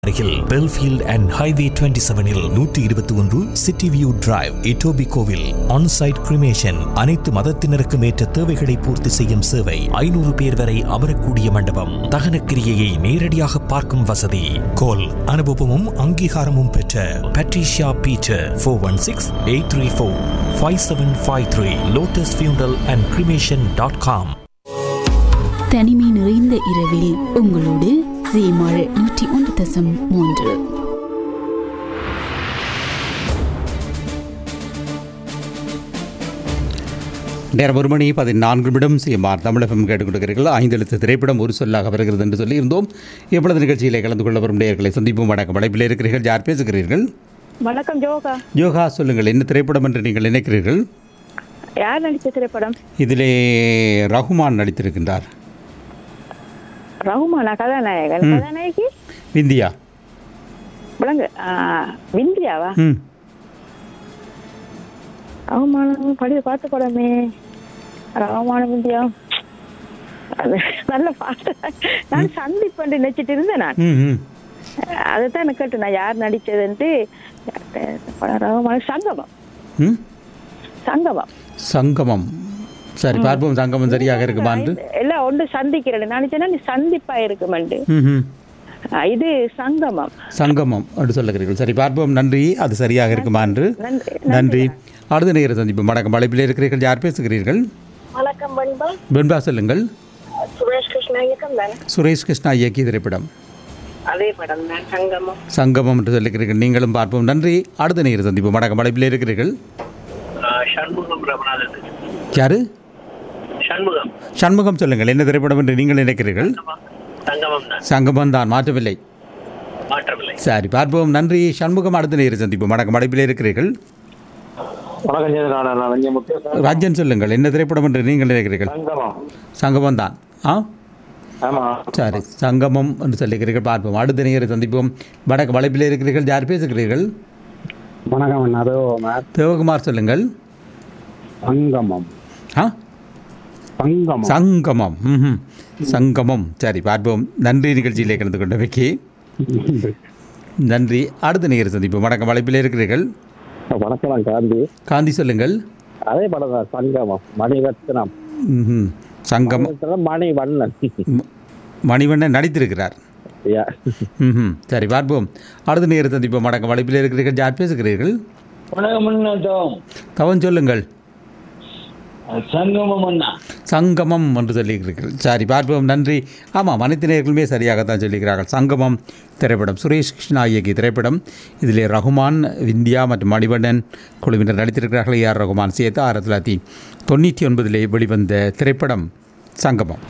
அருகில் Belfield and highway twenty செவனில் நூற்றி இருபத்தி ஒன்று சிட்டி வியூ டிரைவ் இட்டோபி கோவில் ஆன்சைட் கிரிமேஷன் அனைத்து மதத்தினருக்கும் ஏற்ற தேவைகளை பூர்த்தி செய்யும் சேவை ஐநூறு பேர் வரை அமரக்கூடிய மண்டபம் தகனக்கிரியையை நேரடியாக பார்க்கும் வசதி கோல் அனுபவமும் அங்கீகாரமும் பெற்ற Patricia Peter four one six eight three four five seven five three lotus funeral and cremation dot com தனிமை நிறைந்த இரவில் உங்களோடு சீமாழ் நூற்றி ஒன்று தசம் மூன்று நேரம் ஒரு மணி பதினான்கு நிமிடம் சிஎம்ஆர் தமிழகம் கேட்டுக் கொடுக்கிறீர்கள் ஐந்து எழுத்து திரைப்படம் ஒரு சொல்லாக வருகிறது என்று சொல்லி இருந்தோம் எப்பொழுது நிகழ்ச்சியிலே கலந்து கொள்ள வரும் நேயர்களை சந்திப்போம் வணக்கம் அழைப்பில் இருக்கிறீர்கள் யார் பேசுகிறீர்கள் வணக்கம் ஜோகா யோகா சொல்லுங்கள் என்ன திரைப்படம் என்று நீங்கள் நினைக்கிறீர்கள் யார் நடிச்ச திரைப்படம் இதிலே ரகுமான் நடித்திருக்கின்றார் ரகுமானா கதாநாயகன் கதாநாயகி விந்தியா விளங்கு ஆ, விந்தியாவா ம் ரகுமானம் படி பார்த்து படமே ரகுமானம் விந்தியா அது நல்ல பாட்டு நான் சந்திப்பண்டு நினைச்சிட்டு இருந்தேன் நான் ம் ம் அதைத்தான் எனக்கு கேட்டு நான் யார் நடிச்சதுன்ட்டு படம் ரகுமான் சங்கமம் ம் சங்கமம் சங்கமம் சரி பார்ப்போம் சங்கமம் சரியாக இருக்குமான்று எல்லாம் ஒன்று சந்திக்கிறேன் நினைச்சேன்னா நீ சந்திப்பா இருக்குமெண்டு ம் ம் ஆ, இது சங்கமம் சங்கமம் என்று சொல்லுகிறீர்கள் சரி பார்ப்போம் நன்றி அது சரியாக இருக்குமா என்று நன்றி நன்றி அடுத்த நேர சந்திப்பு வணக்கம் அழைப்பில் இருக்கிறீர்கள் யார் பேசுகிறீர்கள் வணக்கம் பண்பா வெண்பா சொல்லுங்கள் சுரேஷ் கிருஷ்ணா இயக்கம் தானே சுரேஷ் கிருஷ்ணா இயக்கிய திரைப்படம் அதே படம் தான் சங்கமம் சங்கமம் என்று சொல்லுகிறீர்கள் நீங்களும் பார்ப்போம் நன்றி அடுத்த நேர சந்திப்பு வணக்கம் அழைப்பில் இருக்கிறீர்கள் சண்முகம் ரமநாதன் யாரு சண்முகம் சண்முகம் சொல்லுங்கள் என்ன திரைப்படம் என்று நீங்கள் நினைக்கிறீர்கள் சங்கமம் தான் சங்கமம் தான் மாற்றவில்லை மாற்றவில்லை சரி பார்ப்போம் நன்றி சண்முகம் அடுத்த நேர சந்திப்பு வணக்கம் அழைப்பில் இருக்கிறீர்கள் வணக்கம் சேதனான நான் இங்கே முக்கிய ராஜன் சொல்லுங்கள் என்ன திரைப்படம் என்று நீங்கள் நினைக்கிறீர்கள் சங்கமம் சங்கமம் தான் ஆ ஆமா சரி சங்கமம் என்று சொல்லுகிறீர்கள் பார்ப்போம் அடுத்த நேர சந்திப்போம் வணக்கம் அழைப்பில் இருக்கிறீர்கள் யார் பேசுகிறீர்கள் வணக்கம் அதோ தேவகுமார் சொல்லுங்கள் சங்கமம் ஆ சங்கமம் சங்கமம் ம்ஹும். சங்கமம் சரி பார்ப்போம் நன்றி நிகழ்ச்சியிலே கலந்து கொண்டவைக்கு நன்றி அடுத்த நேர சந்திப்போம் வணக்கம் அழைப்பில் இருக்கிறீர்கள் வணக்கம் காந்தி காந்தி சொல்லுங்கள் அதே படம் தான் சங்கமம் மணிரத்னம் ம்ஹும். சங்கம் மணிவண்ணன் ம- மணிவண்ணன் நடித்திருக்கிறார் யா. ம்ஹும். சரி பார்ப்போம் அடுத்த நேர சந்திப்போம் வணக்கம் அழைப்பில் இருக்கிறீர்கள் யார் பேசுகிறீர்கள் வணக்கம் அண்ணா தவன் சொல்லுங்கள் சங்கமம் அண்ணா சங்கமம் என்று சொல்லியிருக்கிறீர்கள் சரி பார்ப்போம் நன்றி ஆமாம் அனைத்து நேர்களுமே சரியாகத்தான் சொல்லியிருக்கிறார்கள் சங்கமம் திரைப்படம் சுரேஷ் கிருஷ்ணா இயக்கிய திரைப்படம் இதிலே ரகுமான் விந்தியா மற்றும் மணிவண்ணன் குழுவினர் நடித்திருக்கிறார்கள் ஏஆர் ரகுமான் சேர்த்து ஆயிரத்தி தொள்ளாயிரத்தி தொண்ணூற்றி ஒன்பதிலே வெளிவந்த திரைப்படம் சங்கமம்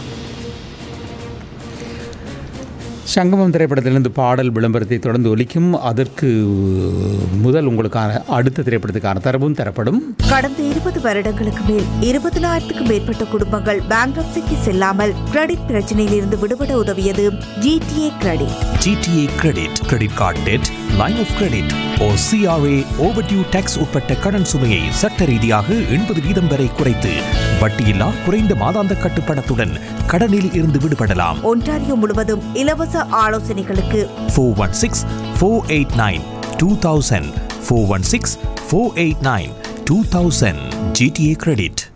சங்கமம் திரைப்படத்திலிருந்து பாடல் விளம்பரத்தை தொடர்ந்து ஒலிக்கும் அதற்கு முதல் உங்களுக்கான அடுத்த திரைப்படத்துக்கான தரவும் தரப்படும் கடந்த இருபது வருடங்களுக்கு மேல் இருபதனாயிரத்துக்கும் மேற்பட்ட குடும்பங்கள் பேங்க்ரப்சிக்கு செல்லாமல் கிரெடிட் பிரச்சனையில் இருந்து விடுபட உதவியது GTA credit GTA credit credit card debt line of credit oh CRA overdue taxes உட்பட்ட கடன் சுமையை சட்ட ரீதியாக எண்பது வீதம் வரை குறைத்து வட்டியில்லா குறைந்த மாதாந்த கட்டுப்பணத்துடன் கடனில் இருந்து விடுபடலாம் ஒன்டாரியோ முழுவதும் இலவச ஆலோசனைகளுக்கு four one six four eight nine two thousand four one six four eight nine two thousand GTA credit